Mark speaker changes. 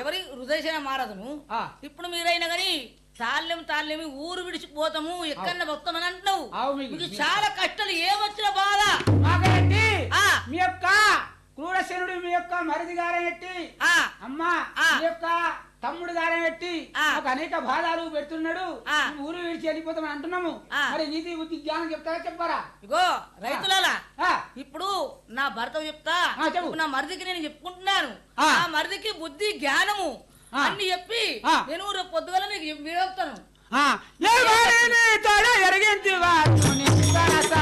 Speaker 1: ఎవరి హృదయసేన మారదును
Speaker 2: ఆ.
Speaker 1: ఇప్పుడు మీరైనా గాని తాళ్ళెం తాళ్ళెమి ఊరు విడిచిపోతాము ఎక్కడన్నా వస్తామని అంటున్నావు
Speaker 2: ఆవు మీకు-
Speaker 1: మీకు చాలా కష్టాలు ఏమొచ్చిన బాధ
Speaker 2: మాకేంటి
Speaker 1: ఆ.
Speaker 2: మీ యొక్క క్రూరశనుడు మీ యొక్క మరిది గారెట్టి
Speaker 1: ఆ
Speaker 2: అమ్మా
Speaker 1: ఆ.
Speaker 2: మీ యొక్క తమ్ముడు గారెట్టి
Speaker 1: ఆ.
Speaker 2: మాకు అనేక బాధాలు పెడుతున్నాడు
Speaker 1: ఆ.
Speaker 2: మేము ఊరు విడిచి వెళ్ళిపోతామని అంటున్నాము
Speaker 1: ఆ.
Speaker 2: మరి నీతి బుద్ధి జ్ఞానం చెప్తారా చెప్పారా
Speaker 1: ఇగో రైతులాలా
Speaker 2: ఆ.
Speaker 1: ఇప్పుడు నా భర్త చెప్తా
Speaker 2: ఆ, చెప్పు.
Speaker 1: ఇప్పుడు నా మరిదికి నేను చెప్పుకుంటున్నాను
Speaker 2: ఆ.
Speaker 1: ఆ మరిదికి బుద్ధి జ్ఞానము
Speaker 2: ఆ.
Speaker 1: అన్ని చెప్పి
Speaker 2: ఆ.
Speaker 1: నేను రేపు పొద్దుగల నీకు విడవుతాను
Speaker 2: ఆ. ఎవరిని తోడ ఎరిగింది వారు నీ సరస